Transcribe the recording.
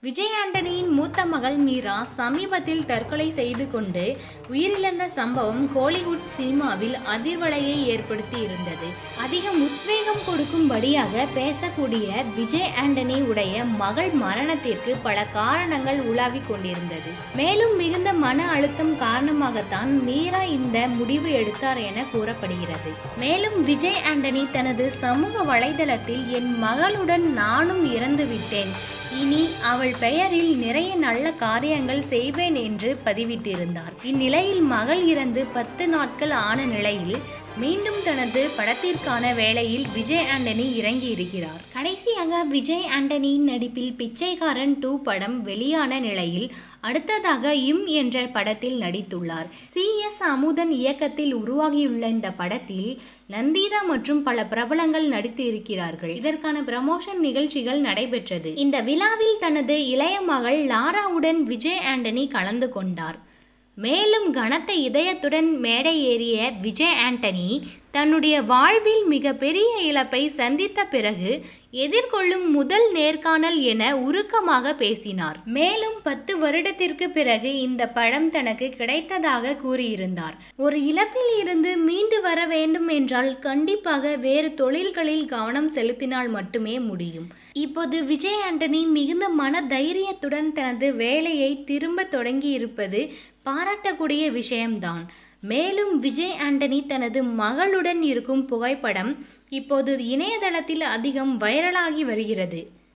விஜய் ஆண்டனியின் மூத்த மகள் மீரா சமீபத்தில் தற்கொலை செய்து கொண்டு உயிரிழந்த சம்பவம் கோலிவுட் சினிமாவில் அதிர்வலையை ஏற்படுத்தி இருந்தது அதிகம் உத்வேகம் கொடுக்கும்படியாக பேசக்கூடிய விஜய் ஆண்டனி உடைய மகள் மரணத்திற்கு பல காரணங்கள் உலாவிக் கொண்டிருந்தது மேலும் மிகுந்த மன அழுத்தம் காரணமாகத்தான் மீரா இந்த முடிவு எடுத்தார் என கூறப்படுகிறது மேலும் விஜய் ஆண்டனி தனது சமூக வலைதளத்தில் என் மகளுடன் நானும் இறந்து விட்டேன் இனி அவள் பெயரில் நிறைய நல்ல காரியங்கள் செய்வேன் என்று பதிவிட்டிருந்தார் இந்நிலையில் மகள் இறந்து பத்து நாட்கள் ஆன நிலையில் மீண்டும் தனது படத்திற்கான வேளையில் விஜய் ஆண்டனி இறங்கி இருக்கிறார் கடைசியாக விஜய் ஆண்டனியின் நடிப்பில் பிச்சைக்காரன் டூ படம் வெளியான நிலையில் அடுத்ததாக இம் என்ற படத்தில் நடித்துள்ளார் சி எஸ் அமுதன் இயக்கத்தில் உருவாகியுள்ள இந்த படத்தில் நந்திதா மற்றும் பல பிரபலங்கள் நடித்து இருக்கிறார்கள் இதற்கான ப்ரமோஷன் நிகழ்ச்சிகள் நடைபெற்றது இந்த விழாவில் தனது இளைய மகள் லாராவுடன் விஜய் ஆண்டனி கலந்து கொண்டார் மேலும் கனத்த இதயத்துடன் மேடை ஏறிய விஜய் ஆண்டனி தன்னுடைய வாழ்வில் மிகப்பெரிய இழப்பை சந்தித்த பிறகு எதிர்கொள்ளும் முதல் நேர்காணல் என உருக்கமாக பேசினார் மேலும் பத்து வருடத்திற்கு பிறகு இந்த படம் தனக்கு கிடைத்ததாக கூறியிருந்தார் ஒரு இழப்பில் இருந்து மீண்டு வர வேண்டும் என்றால் கண்டிப்பாக வேறு தொழில்களில் கவனம் செலுத்தினால் மட்டுமே முடியும் இப்போது விஜய் ஆண்டனி மிகுந்த மன தைரியத்துடன் தனது வேலையை திரும்ப தொடங்கி இருப்பது பாராட்டக்கூடிய விஷயம்தான் மேலும் விஜய் ஆண்டனி தனது மகளுடன் இருக்கும் புகைப்படம் இப்போது இணையதளத்தில் அதிகம் வைரலாகி வருகிறது